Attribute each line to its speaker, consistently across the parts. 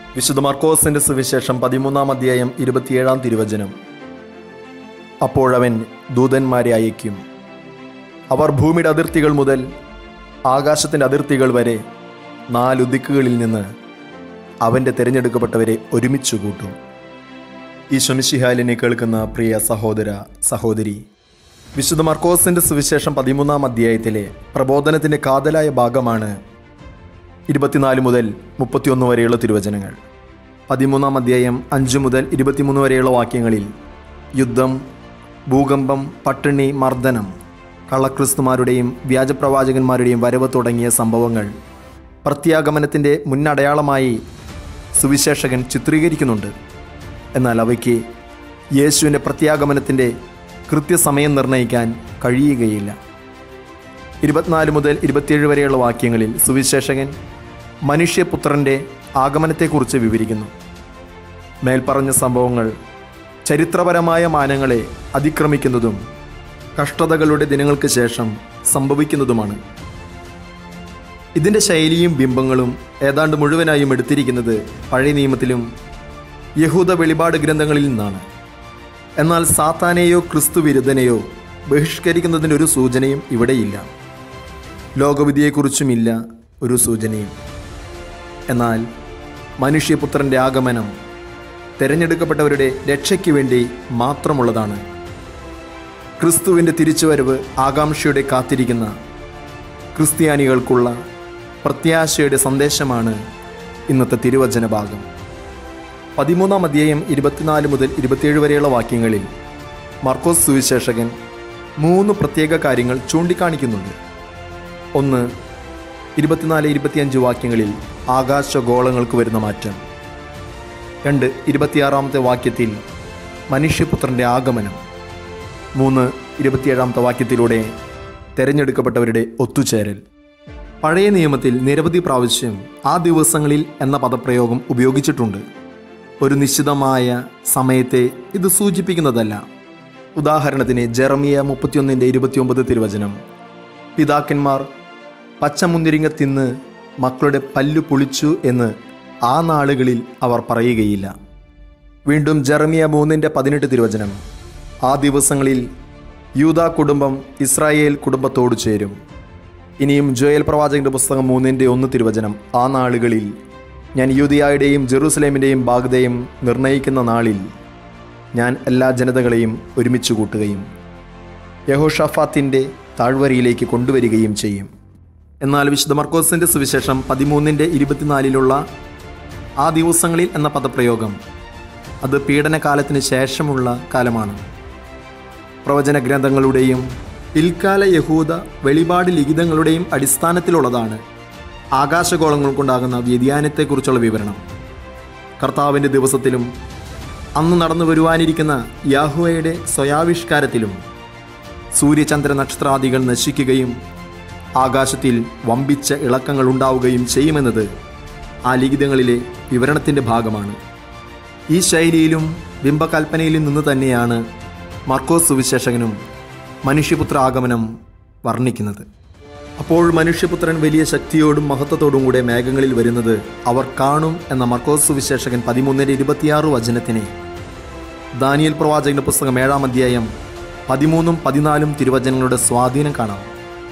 Speaker 1: വിശുദ്ധ മർക്കോസിന്റെ സുവിശേഷം പതിമൂന്നാം അധ്യായം ഇരുപത്തിയേഴാം തിരുവചനം അപ്പോഴവൻ ദൂതന്മാരെ അയക്കും അവർ ഭൂമിയുടെ അതിർത്തികൾ മുതൽ ആകാശത്തിൻ്റെ അതിർത്തികൾ വരെ നാലു ദിക്കുകളിൽ നിന്ന് അവൻ്റെ തിരഞ്ഞെടുക്കപ്പെട്ടവരെ ഒരുമിച്ച് കൂട്ടും ഈ ശമിഷിഹാലിനെ കേൾക്കുന്ന പ്രിയ സഹോദര സഹോദരി വിശുദ്ധ മർക്കോസിന്റെ സുവിശേഷം പതിമൂന്നാം അധ്യായത്തിലെ പ്രബോധനത്തിൻ്റെ കാതലായ ഭാഗമാണ് ഇരുപത്തിനാല് മുതൽ മുപ്പത്തിയൊന്ന് വരെയുള്ള തിരുവചനങ്ങൾ പതിമൂന്നാം അധ്യായം അഞ്ച് മുതൽ ഇരുപത്തിമൂന്ന് വരെയുള്ള വാക്യങ്ങളിൽ യുദ്ധം ഭൂകമ്പം പട്ടിണി മർദ്ദനം കള്ളക്രിസ്തുമാരുടെയും വ്യാജപ്രവാചകന്മാരുടെയും വരവ് തുടങ്ങിയ സംഭവങ്ങൾ പ്രത്യാഗമനത്തിൻ്റെ മുന്നടയാളമായി സുവിശേഷകൻ ചിത്രീകരിക്കുന്നുണ്ട് എന്നാൽ അവയ്ക്ക് യേശുവിൻ്റെ പ്രത്യാഗമനത്തിൻ്റെ കൃത്യസമയം നിർണ്ണയിക്കാൻ കഴിയുകയില്ല ഇരുപത്തിനാല് മുതൽ ഇരുപത്തിയേഴ് വരെയുള്ള വാക്യങ്ങളിൽ സുവിശേഷകൻ മനുഷ്യപുത്രൻ്റെ ആഗമനത്തെക്കുറിച്ച് വിവരിക്കുന്നു മേൽപ്പറഞ്ഞ സംഭവങ്ങൾ ചരിത്രപരമായ മാനങ്ങളെ അതിക്രമിക്കുന്നതും കഷ്ടതകളുടെ ദിനങ്ങൾക്ക് ശേഷം സംഭവിക്കുന്നതുമാണ് ഇതിൻ്റെ ശൈലിയും ബിംബങ്ങളും ഏതാണ്ട് മുഴുവനായും എടുത്തിരിക്കുന്നത് പഴയ നിയമത്തിലും യഹൂദ വെളിപാട് ഗ്രന്ഥങ്ങളിൽ നിന്നാണ് എന്നാൽ സാത്താനെയോ ക്രിസ്തു വിരുദ്ധനെയോ ബഹിഷ്കരിക്കുന്നതിൻ്റെ ഒരു സൂചനയും ഇവിടെയില്ല ലോകവിധിയെക്കുറിച്ചുമില്ല ഒരു സൂചനയും എന്നാൽ മനുഷ്യപുത്രൻ്റെ ആഗമനം തിരഞ്ഞെടുക്കപ്പെട്ടവരുടെ രക്ഷയ്ക്ക് വേണ്ടി മാത്രമുള്ളതാണ് ക്രിസ്തുവിൻ്റെ തിരിച്ചുവരവ് ആകാംക്ഷയുടെ കാത്തിരിക്കുന്ന ക്രിസ്ത്യാനികൾക്കുള്ള പ്രത്യാശയുടെ സന്ദേശമാണ് ഇന്നത്തെ തിരുവചന ഭാഗം പതിമൂന്നാം അധ്യായം ഇരുപത്തിനാല് മുതൽ ഇരുപത്തിയേഴ് വരെയുള്ള വാക്യങ്ങളിൽ മർക്കോസ് സുവിശേഷകൻ മൂന്ന് പ്രത്യേക കാര്യങ്ങൾ ചൂണ്ടിക്കാണിക്കുന്നുണ്ട് ഒന്ന് ഇരുപത്തിനാല് ഇരുപത്തിയഞ്ച് വാക്യങ്ങളിൽ ആകാശഗോളങ്ങൾക്ക് വരുന്ന മാറ്റം രണ്ട് ഇരുപത്തിയാറാമത്തെ വാക്യത്തിൽ മനുഷ്യപുത്രൻ്റെ ആഗമനം മൂന്ന് ഇരുപത്തിയേഴാമത്തെ വാക്യത്തിലൂടെ തിരഞ്ഞെടുക്കപ്പെട്ടവരുടെ ഒത്തുചേരൽ പഴയ നിയമത്തിൽ നിരവധി പ്രാവശ്യം ആ ദിവസങ്ങളിൽ എന്ന പദപ്രയോഗം ഉപയോഗിച്ചിട്ടുണ്ട് ഒരു നിശ്ചിതമായ സമയത്തെ ഇത് സൂചിപ്പിക്കുന്നതല്ല ഉദാഹരണത്തിന് ജെറമിയ മുപ്പത്തിയൊന്നിൻ്റെ ഇരുപത്തിയൊമ്പത് തിരുവചനം പിതാക്കന്മാർ പച്ചമുന്തിരിങ്ങ തിന്ന് മക്കളുടെ പല്ലു പൊളിച്ചു എന്ന് ആ നാളുകളിൽ അവർ പറയുകയില്ല വീണ്ടും ജെറമിയ മൂന്നിൻ്റെ പതിനെട്ട് തിരുവചനം ആ ദിവസങ്ങളിൽ യൂത കുടുംബം ഇസ്രായേൽ കുടുംബത്തോട് ചേരും ഇനിയും ജോയൽ പ്രവാചകന്റെ പുസ്തകം മൂന്നിൻ്റെ ഒന്ന് തിരുവചനം ആ നാളുകളിൽ ഞാൻ യൂതിയായുടെയും ജെറൂസലേമിൻ്റെയും ബാഗ്ദയും നിർണയിക്കുന്ന നാളിൽ ഞാൻ എല്ലാ ജനതകളെയും ഒരുമിച്ച് കൂട്ടുകയും യഹോഷഫാത്തിൻ്റെ താഴ്വരയിലേക്ക് കൊണ്ടുവരികയും ചെയ്യും എന്നാൽ വിശുദ്ധ മർക്കോസിൻ്റെ സുവിശേഷം പതിമൂന്നിൻ്റെ ഇരുപത്തിനാലിലുള്ള ആ ദിവസങ്ങളിൽ എന്ന പദപ്രയോഗം അത് പീഡനകാലത്തിന് ശേഷമുള്ള കാലമാണ് പ്രവചന ഗ്രന്ഥങ്ങളുടെയും പിൽക്കാല യഹൂദ വെളിപാട് ലിഖിതങ്ങളുടെയും അടിസ്ഥാനത്തിലുള്ളതാണ് ആകാശഗോളങ്ങൾക്കുണ്ടാകുന്ന വ്യതിയാനത്തെക്കുറിച്ചുള്ള വിവരണം കർത്താവിൻ്റെ ദിവസത്തിലും അന്ന് നടന്നു വരുവാനിരിക്കുന്ന യാഹുവയുടെ സ്വയാവിഷ്കാരത്തിലും സൂര്യചന്ദ്ര നക്ഷത്രാദികൾ നശിക്കുകയും ആകാശത്തിൽ വമ്പിച്ച ഇളക്കങ്ങൾ ഉണ്ടാവുകയും ചെയ്യുമെന്നത് ആ ലിഖിതങ്ങളിലെ വിവരണത്തിൻ്റെ ഭാഗമാണ് ഈ ശൈലിയിലും ബിംബകൽപ്പനയിലും നിന്ന് തന്നെയാണ് മർക്കോസ് സുവിശേഷകനും മനുഷ്യപുത്ര ആഗമനം വർണ്ണിക്കുന്നത് അപ്പോൾ മനുഷ്യപുത്രൻ വലിയ ശക്തിയോടും മഹത്വത്തോടും കൂടെ മേഘങ്ങളിൽ വരുന്നത് അവർ കാണും എന്ന മർക്കോസ് സുവിശേഷകൻ പതിമൂന്നിൻ്റെ ഇരുപത്തിയാറ് വചനത്തിനെ ദാനിയൽ പ്രവാചകന്റെ പുസ്തകം ഏഴാം അധ്യായം പതിമൂന്നും പതിനാലും തിരുവചനങ്ങളുടെ സ്വാധീനം കാണാം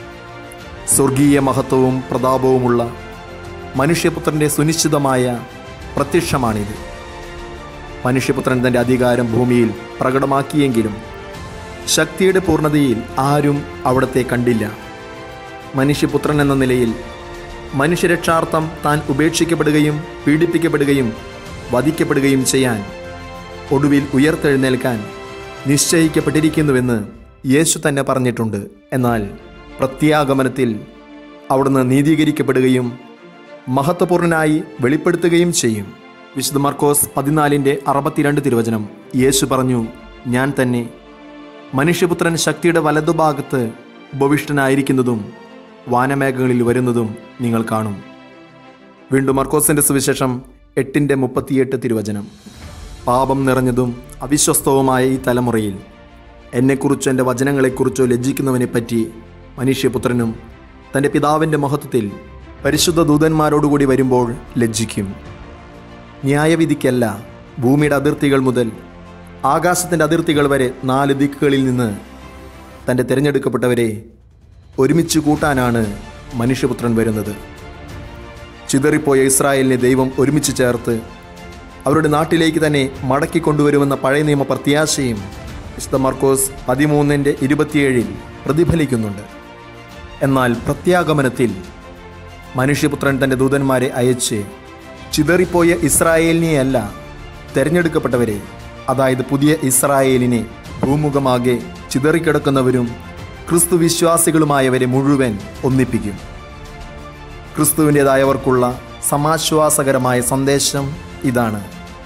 Speaker 1: സ്വർഗീയ മഹത്വവും പ്രതാപവുമുള്ള മനുഷ്യപുത്രൻ്റെ സുനിശ്ചിതമായ പ്രത്യക്ഷമാണിത് മനുഷ്യപുത്രൻ തൻ്റെ അധികാരം ഭൂമിയിൽ പ്രകടമാക്കിയെങ്കിലും ശക്തിയുടെ പൂർണ്ണതയിൽ ആരും അവിടത്തെ കണ്ടില്ല മനുഷ്യപുത്രൻ എന്ന നിലയിൽ മനുഷ്യരക്ഷാർത്ഥം താൻ ഉപേക്ഷിക്കപ്പെടുകയും പീഡിപ്പിക്കപ്പെടുകയും വധിക്കപ്പെടുകയും ചെയ്യാൻ ഒടുവിൽ ഉയർത്തെഴുന്നേൽക്കാൻ നിശ്ചയിക്കപ്പെട്ടിരിക്കുന്നുവെന്ന് യേശു തന്നെ പറഞ്ഞിട്ടുണ്ട് എന്നാൽ പ്രത്യാഗമനത്തിൽ അവിടുന്ന് നീതീകരിക്കപ്പെടുകയും മഹത്വപൂർണനായി വെളിപ്പെടുത്തുകയും ചെയ്യും വിശുദ്ധ മർക്കോസ് പതിനാലിൻ്റെ അറുപത്തിരണ്ട് തിരുവചനം യേശു പറഞ്ഞു ഞാൻ തന്നെ മനുഷ്യപുത്രൻ ശക്തിയുടെ വലതുഭാഗത്ത് ഉപവിഷ്ടനായിരിക്കുന്നതും വാനമേഘങ്ങളിൽ വരുന്നതും നിങ്ങൾ കാണും വീണ്ടും മർക്കോസിൻ്റെ സുവിശേഷം എട്ടിൻ്റെ മുപ്പത്തിയെട്ട് തിരുവചനം പാപം നിറഞ്ഞതും അവിശ്വസ്തവുമായ ഈ തലമുറയിൽ എന്നെക്കുറിച്ചോ എൻ്റെ വചനങ്ങളെക്കുറിച്ചോ ലജ്ജിക്കുന്നവനെപ്പറ്റി മനുഷ്യപുത്രനും തൻ്റെ പിതാവിൻ്റെ മഹത്വത്തിൽ പരിശുദ്ധ ദൂതന്മാരോടുകൂടി വരുമ്പോൾ ലജ്ജിക്കും ന്യായവിധിക്കല്ല ഭൂമിയുടെ അതിർത്തികൾ മുതൽ ആകാശത്തിൻ്റെ അതിർത്തികൾ വരെ നാല് ദിക്കുകളിൽ നിന്ന് തൻ്റെ തിരഞ്ഞെടുക്കപ്പെട്ടവരെ ഒരുമിച്ച് കൂട്ടാനാണ് മനുഷ്യപുത്രൻ വരുന്നത് ചിതറിപ്പോയ ഇസ്രായേലിനെ ദൈവം ഒരുമിച്ച് ചേർത്ത് അവരുടെ നാട്ടിലേക്ക് തന്നെ മടക്കി കൊണ്ടുവരുമെന്ന പഴയ നിയമ പ്രത്യാശയും വിശുദ്ധ മർക്കോസ് പതിമൂന്നിൻ്റെ ഇരുപത്തിയേഴിൽ പ്രതിഫലിക്കുന്നുണ്ട് എന്നാൽ പ്രത്യാഗമനത്തിൽ മനുഷ്യപുത്രൻ തൻ്റെ ദൂതന്മാരെ അയച്ച് ചിതറിപ്പോയ ഇസ്രായേലിനെയല്ല തിരഞ്ഞെടുക്കപ്പെട്ടവരെ അതായത് പുതിയ ഇസ്രായേലിനെ ഭൂമുഖമാകെ ചിതറിക്കിടക്കുന്നവരും ക്രിസ്തു വിശ്വാസികളുമായവരെ മുഴുവൻ ഒന്നിപ്പിക്കും ക്രിസ്തുവിൻ്റെതായവർക്കുള്ള സമാശ്വാസകരമായ സന്ദേശം ഇതാണ്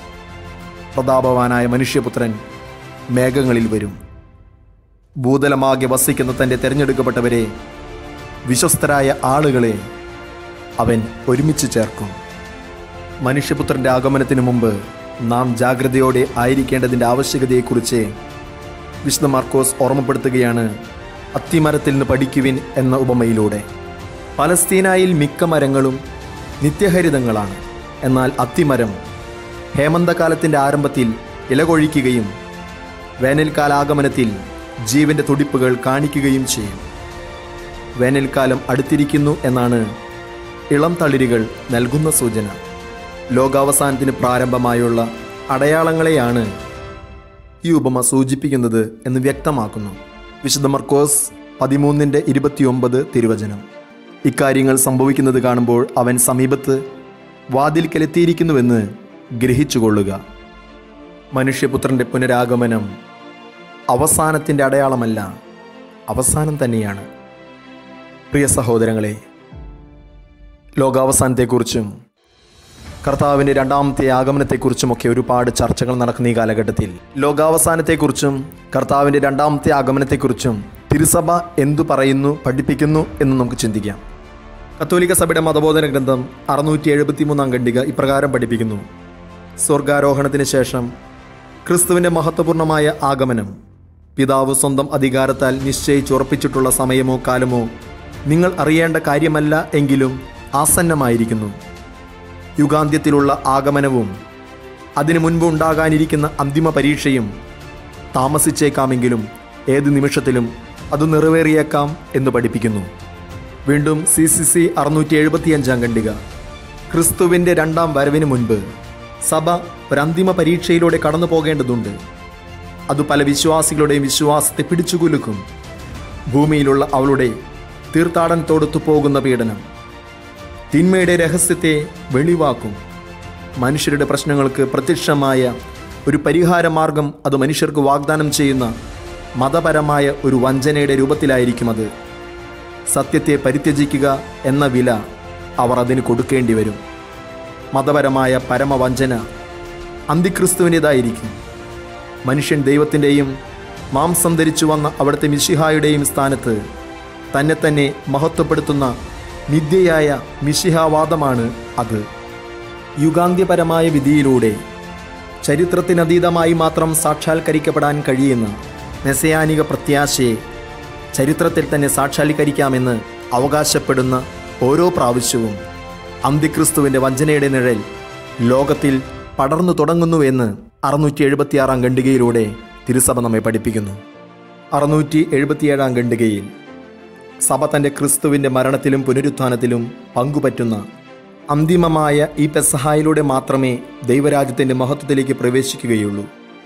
Speaker 1: പ്രതാപവാനായ മനുഷ്യപുത്രൻ മേഘങ്ങളിൽ വരും ഭൂതലമാകെ വസിക്കുന്ന തൻ്റെ തിരഞ്ഞെടുക്കപ്പെട്ടവരെ വിശ്വസ്തരായ ആളുകളെ അവൻ ഒരുമിച്ച് ചേർക്കും മനുഷ്യപുത്രൻ്റെ ആഗമനത്തിന് മുമ്പ് നാം ജാഗ്രതയോടെ ആയിരിക്കേണ്ടതിൻ്റെ ആവശ്യകതയെക്കുറിച്ച് വിശുദ്ധ മാർക്കോസ് ഓർമ്മപ്പെടുത്തുകയാണ് അത്തിമരത്തിൽ നിന്ന് പഠിക്കുവിൻ എന്ന ഉപമയിലൂടെ പലസ്തീനായിൽ മിക്ക മരങ്ങളും നിത്യഹരിതങ്ങളാണ് എന്നാൽ അത്തിമരം ഹേമന്തകാലത്തിൻ്റെ ആരംഭത്തിൽ ഇലകൊഴിക്കുകയും വേനൽക്കാലാഗമനത്തിൽ ജീവന്റെ തുടിപ്പുകൾ കാണിക്കുകയും ചെയ്യും വേനൽക്കാലം അടുത്തിരിക്കുന്നു എന്നാണ് ഇളം തളിരുകൾ നൽകുന്ന സൂചന ലോകാവസാനത്തിന് പ്രാരംഭമായുള്ള അടയാളങ്ങളെയാണ് ഈ ഉപമ സൂചിപ്പിക്കുന്നത് എന്ന് വ്യക്തമാക്കുന്നു വിശുദ്ധ മർക്കോസ് പതിമൂന്നിൻ്റെ ഇരുപത്തിയൊമ്പത് തിരുവചനം ഇക്കാര്യങ്ങൾ സംഭവിക്കുന്നത് കാണുമ്പോൾ അവൻ സമീപത്ത് വാതിൽക്കലെത്തിയിരിക്കുന്നുവെന്ന് ഗ്രഹിച്ചുകൊള്ളുക മനുഷ്യപുത്രൻ്റെ പുനരാഗമനം അവസാനത്തിൻ്റെ അടയാളമല്ല അവസാനം തന്നെയാണ് പ്രിയ സഹോദരങ്ങളെ ലോകാവസാനത്തെക്കുറിച്ചും കർത്താവിൻ്റെ രണ്ടാമത്തെ ആഗമനത്തെക്കുറിച്ചുമൊക്കെ ഒരുപാട് ചർച്ചകൾ നടക്കുന്ന ഈ കാലഘട്ടത്തിൽ ലോകാവസാനത്തെക്കുറിച്ചും കർത്താവിൻ്റെ രണ്ടാമത്തെ ആഗമനത്തെക്കുറിച്ചും തിരുസഭ എന്തു പറയുന്നു പഠിപ്പിക്കുന്നു എന്ന് നമുക്ക് ചിന്തിക്കാം കത്തോലിക്ക സഭയുടെ മതബോധന ഗ്രന്ഥം അറുന്നൂറ്റി എഴുപത്തി മൂന്നാം ഖണ്ഡിക ഇപ്രകാരം പഠിപ്പിക്കുന്നു സ്വർഗാരോഹണത്തിന് ശേഷം ക്രിസ്തുവിൻ്റെ മഹത്വപൂർണമായ ആഗമനം പിതാവ് സ്വന്തം അധികാരത്താൽ നിശ്ചയിച്ചുറപ്പിച്ചിട്ടുള്ള സമയമോ കാലമോ നിങ്ങൾ അറിയേണ്ട കാര്യമല്ല എങ്കിലും ആസന്നമായിരിക്കുന്നു യുഗാന്ത്യത്തിലുള്ള ആഗമനവും അതിനു മുൻപ് ഉണ്ടാകാനിരിക്കുന്ന അന്തിമ പരീക്ഷയും താമസിച്ചേക്കാമെങ്കിലും ഏത് നിമിഷത്തിലും അത് നിറവേറിയേക്കാം എന്ന് പഠിപ്പിക്കുന്നു വീണ്ടും സി സി സി അറുന്നൂറ്റി എഴുപത്തിയഞ്ചാം ഖണ്ഡിക ക്രിസ്തുവിൻ്റെ രണ്ടാം വരവിന് മുൻപ് സഭ ഒരന്തിമ പരീക്ഷയിലൂടെ കടന്നു പോകേണ്ടതുണ്ട് അത് പല വിശ്വാസികളുടെയും വിശ്വാസത്തെ പിടിച്ചുകുലുക്കും ഭൂമിയിലുള്ള അവളുടെ തീർത്ഥാടനത്തോടൊത്തു പോകുന്ന പീഡനം തിന്മയുടെ രഹസ്യത്തെ വെളിവാക്കും മനുഷ്യരുടെ പ്രശ്നങ്ങൾക്ക് പ്രത്യക്ഷമായ ഒരു പരിഹാര മാർഗം അത് മനുഷ്യർക്ക് വാഗ്ദാനം ചെയ്യുന്ന മതപരമായ ഒരു വഞ്ചനയുടെ രൂപത്തിലായിരിക്കും അത് സത്യത്തെ പരിത്യജിക്കുക എന്ന വില അവർ അതിന് കൊടുക്കേണ്ടി വരും മതപരമായ പരമവഞ്ചന അന്തിക്രിസ്തുവിൻ്റെതായിരിക്കും മനുഷ്യൻ ദൈവത്തിൻ്റെയും മാംസം ധരിച്ചു വന്ന അവിടുത്തെ മിശിഹായുടെയും സ്ഥാനത്ത് തന്നെ തന്നെ മഹത്വപ്പെടുത്തുന്ന നിത്യയായ മിശിഹാവാദമാണ് അത് യുഗാന്ത്യപരമായ വിധിയിലൂടെ ചരിത്രത്തിനതീതമായി മാത്രം സാക്ഷാത്കരിക്കപ്പെടാൻ കഴിയുന്ന മെസയാനിക പ്രത്യാശയെ ചരിത്രത്തിൽ തന്നെ സാക്ഷാത്കരിക്കാമെന്ന് അവകാശപ്പെടുന്ന ഓരോ പ്രാവശ്യവും അന്തിക്രിസ്തുവിൻ്റെ വഞ്ചനയുടെ നിഴൽ ലോകത്തിൽ പടർന്നു തുടങ്ങുന്നുവെന്ന് അറുന്നൂറ്റി എഴുപത്തിയാറാം ഖണ്ഡികയിലൂടെ തിരുസഭ നമ്മെ പഠിപ്പിക്കുന്നു അറുന്നൂറ്റി എഴുപത്തിയേഴാം ഖണ്ഡികയിൽ സഭ തൻ്റെ ക്രിസ്തുവിൻ്റെ മരണത്തിലും പുനരുത്ഥാനത്തിലും പങ്കുപറ്റുന്ന അന്തിമമായ ഈ പെസഹായിലൂടെ മാത്രമേ ദൈവരാജ്യത്തിൻ്റെ മഹത്വത്തിലേക്ക് പ്രവേശിക്കുകയുള്ളൂ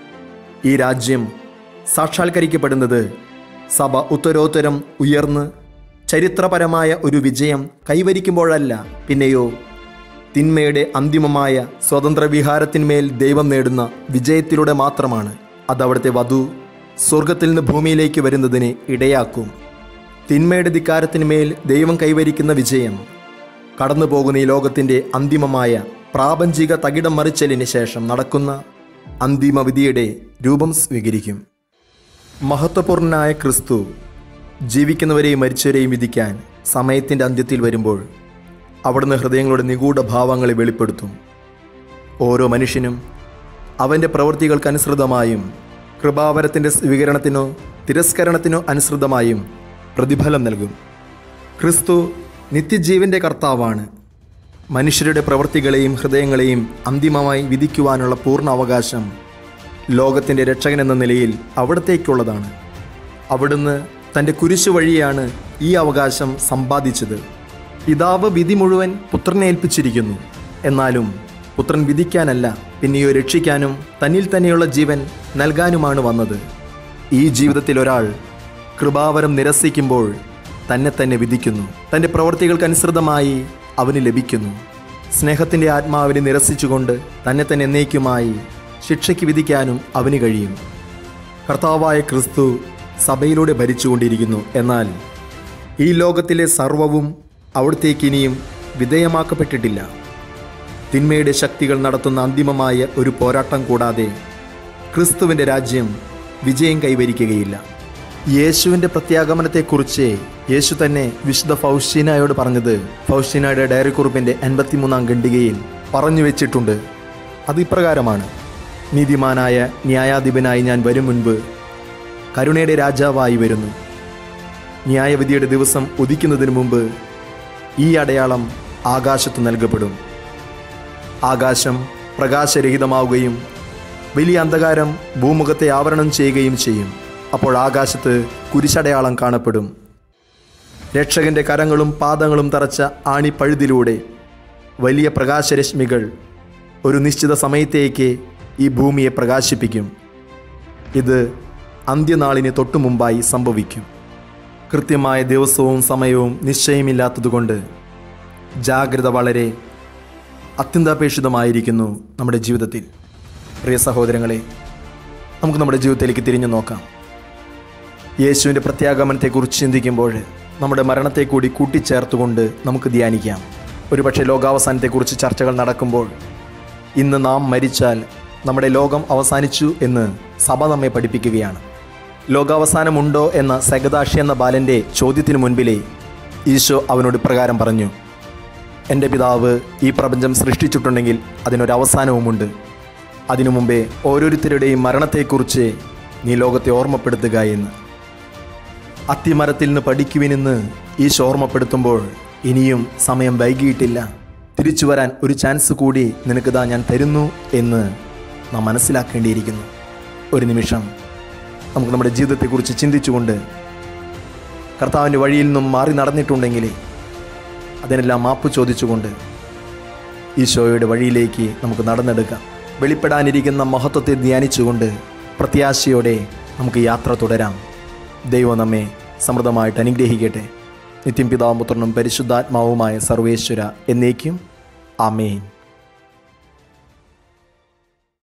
Speaker 1: ഈ രാജ്യം സാക്ഷാത്കരിക്കപ്പെടുന്നത് സഭ ഉത്തരോത്തരം ഉയർന്ന് ചരിത്രപരമായ ഒരു വിജയം കൈവരിക്കുമ്പോഴല്ല പിന്നെയോ തിന്മയുടെ അന്തിമമായ സ്വതന്ത്ര വിഹാരത്തിന്മേൽ ദൈവം നേടുന്ന വിജയത്തിലൂടെ മാത്രമാണ് അത് അവിടുത്തെ വധു സ്വർഗത്തിൽ നിന്ന് ഭൂമിയിലേക്ക് വരുന്നതിന് ഇടയാക്കും തിന്മയുടെ ധിക്കാരത്തിന്മേൽ ദൈവം കൈവരിക്കുന്ന വിജയം കടന്നു പോകുന്ന ഈ ലോകത്തിൻ്റെ അന്തിമമായ പ്രാപഞ്ചിക തകിടം മറിച്ചലിന് ശേഷം നടക്കുന്ന അന്തിമ വിധിയുടെ രൂപം സ്വീകരിക്കും മഹത്വപൂർണനായ ക്രിസ്തു ജീവിക്കുന്നവരെയും മരിച്ചവരെയും വിധിക്കാൻ സമയത്തിൻ്റെ അന്ത്യത്തിൽ വരുമ്പോൾ അവിടുന്ന് ഹൃദയങ്ങളുടെ നിഗൂഢ ഭാവങ്ങളെ വെളിപ്പെടുത്തും ഓരോ മനുഷ്യനും അവൻ്റെ പ്രവൃത്തികൾക്കനുസൃതമായും കൃപാവരത്തിൻ്റെ സ്വീകരണത്തിനോ തിരസ്കരണത്തിനോ അനുസൃതമായും പ്രതിഫലം നൽകും ക്രിസ്തു നിത്യജീവൻ്റെ കർത്താവാണ് മനുഷ്യരുടെ പ്രവൃത്തികളെയും ഹൃദയങ്ങളെയും അന്തിമമായി വിധിക്കുവാനുള്ള പൂർണ്ണ അവകാശം ലോകത്തിൻ്റെ രക്ഷകൻ എന്ന നിലയിൽ അവിടത്തേക്കുള്ളതാണ് അവിടുന്ന് തൻ്റെ കുരിശു വഴിയാണ് ഈ അവകാശം സമ്പാദിച്ചത് പിതാവ് വിധി മുഴുവൻ പുത്രനെ ഏൽപ്പിച്ചിരിക്കുന്നു എന്നാലും പുത്രൻ വിധിക്കാനല്ല പിന്നെയോ രക്ഷിക്കാനും തന്നിൽ തന്നെയുള്ള ജീവൻ നൽകാനുമാണ് വന്നത് ഈ ജീവിതത്തിൽ ഒരാൾ കൃപാവരം നിരസിക്കുമ്പോൾ തന്നെ തന്നെ വിധിക്കുന്നു തൻ്റെ പ്രവൃത്തികൾക്കനുസൃതമായി അവന് ലഭിക്കുന്നു സ്നേഹത്തിൻ്റെ ആത്മാവിനെ നിരസിച്ചുകൊണ്ട് തന്നെ തന്നെ എന്നേക്കുമായി ശിക്ഷയ്ക്ക് വിധിക്കാനും അവന് കഴിയും കർത്താവായ ക്രിസ്തു സഭയിലൂടെ ഭരിച്ചുകൊണ്ടിരിക്കുന്നു എന്നാൽ ഈ ലോകത്തിലെ സർവവും അവിടത്തേക്ക് ഇനിയും വിധേയമാക്കപ്പെട്ടിട്ടില്ല തിന്മയുടെ ശക്തികൾ നടത്തുന്ന അന്തിമമായ ഒരു പോരാട്ടം കൂടാതെ ക്രിസ്തുവിൻ്റെ രാജ്യം വിജയം കൈവരിക്കുകയില്ല യേശുവിൻ്റെ പ്രത്യാഗമനത്തെക്കുറിച്ച് യേശു തന്നെ വിശുദ്ധ ഫൗസ്റ്റീനായോട് പറഞ്ഞത് ഫൗസ്റ്റീനയുടെ ഡയറി കുറിപ്പിൻ്റെ എൺപത്തിമൂന്നാം ഖണ്ഡികയിൽ പറഞ്ഞു വെച്ചിട്ടുണ്ട് അത് ഇപ്രകാരമാണ് നീതിമാനായ ന്യായാധിപനായി ഞാൻ വരും മുൻപ് കരുണയുടെ രാജാവായി വരുന്നു ന്യായവിധിയുടെ ദിവസം ഉദിക്കുന്നതിന് മുമ്പ് ഈ അടയാളം ആകാശത്ത് നൽകപ്പെടും ആകാശം പ്രകാശരഹിതമാവുകയും വലിയ അന്ധകാരം ഭൂമുഖത്തെ ആവരണം ചെയ്യുകയും ചെയ്യും അപ്പോൾ ആകാശത്ത് കുരിശടയാളം കാണപ്പെടും രക്ഷകന്റെ കരങ്ങളും പാദങ്ങളും തറച്ച ആണിപ്പഴുതിലൂടെ വലിയ പ്രകാശരശ്മികൾ ഒരു നിശ്ചിത സമയത്തേക്ക് ഈ ഭൂമിയെ പ്രകാശിപ്പിക്കും ഇത് അന്ത്യനാളിന് തൊട്ടു മുമ്പായി സംഭവിക്കും കൃത്യമായ ദിവസവും സമയവും നിശ്ചയമില്ലാത്തതുകൊണ്ട് ജാഗ്രത വളരെ അത്യന്താപേക്ഷിതമായിരിക്കുന്നു നമ്മുടെ ജീവിതത്തിൽ പ്രിയ സഹോദരങ്ങളെ നമുക്ക് നമ്മുടെ ജീവിതത്തിലേക്ക് തിരിഞ്ഞു നോക്കാം യേശുവിൻ്റെ പ്രത്യാഗമനത്തെക്കുറിച്ച് ചിന്തിക്കുമ്പോൾ നമ്മുടെ മരണത്തെ കൂടി കൂട്ടിച്ചേർത്തുകൊണ്ട് നമുക്ക് ധ്യാനിക്കാം ഒരുപക്ഷെ ലോകാവസാനത്തെക്കുറിച്ച് ചർച്ചകൾ നടക്കുമ്പോൾ ഇന്ന് നാം മരിച്ചാൽ നമ്മുടെ ലോകം അവസാനിച്ചു എന്ന് സഭ നമ്മെ പഠിപ്പിക്കുകയാണ് ലോകാവസാനമുണ്ടോ എന്ന സഗദാഷി എന്ന ബാലൻ്റെ ചോദ്യത്തിനു മുൻപിലേ ഈശോ അവനോട് ഇപ്രകാരം പറഞ്ഞു എൻ്റെ പിതാവ് ഈ പ്രപഞ്ചം സൃഷ്ടിച്ചിട്ടുണ്ടെങ്കിൽ അതിനൊരവസാനവുമുണ്ട് അതിനു മുമ്പേ ഓരോരുത്തരുടെയും മരണത്തെക്കുറിച്ച് നീ ലോകത്തെ ഓർമ്മപ്പെടുത്തുക എന്ന് അത്തിമരത്തിൽ നിന്ന് പഠിക്കുവിനെന്ന് ഈശോ ഓർമ്മപ്പെടുത്തുമ്പോൾ ഇനിയും സമയം വൈകിയിട്ടില്ല തിരിച്ചു വരാൻ ഒരു ചാൻസ് കൂടി നിനക്കിതാ ഞാൻ തരുന്നു എന്ന് നാം മനസ്സിലാക്കേണ്ടിയിരിക്കുന്നു ഒരു നിമിഷം നമുക്ക് നമ്മുടെ ജീവിതത്തെക്കുറിച്ച് ചിന്തിച്ചുകൊണ്ട് കർത്താവിൻ്റെ വഴിയിൽ നിന്നും മാറി നടന്നിട്ടുണ്ടെങ്കിൽ അതിനെല്ലാം മാപ്പ് ചോദിച്ചുകൊണ്ട് ഈശോയുടെ വഴിയിലേക്ക് നമുക്ക് നടന്നെടുക്കാം വെളിപ്പെടാനിരിക്കുന്ന മഹത്വത്തെ ധ്യാനിച്ചുകൊണ്ട് പ്രത്യാശയോടെ നമുക്ക് യാത്ര തുടരാം ദൈവം നമ്മെ സമൃദ്ധമായിട്ട് അനുഗ്രഹിക്കട്ടെ നിത്യം പിതാവും പുത്രനും പരിശുദ്ധാത്മാവുമായ സർവേശ്വര എന്നേക്കും ആമേൻ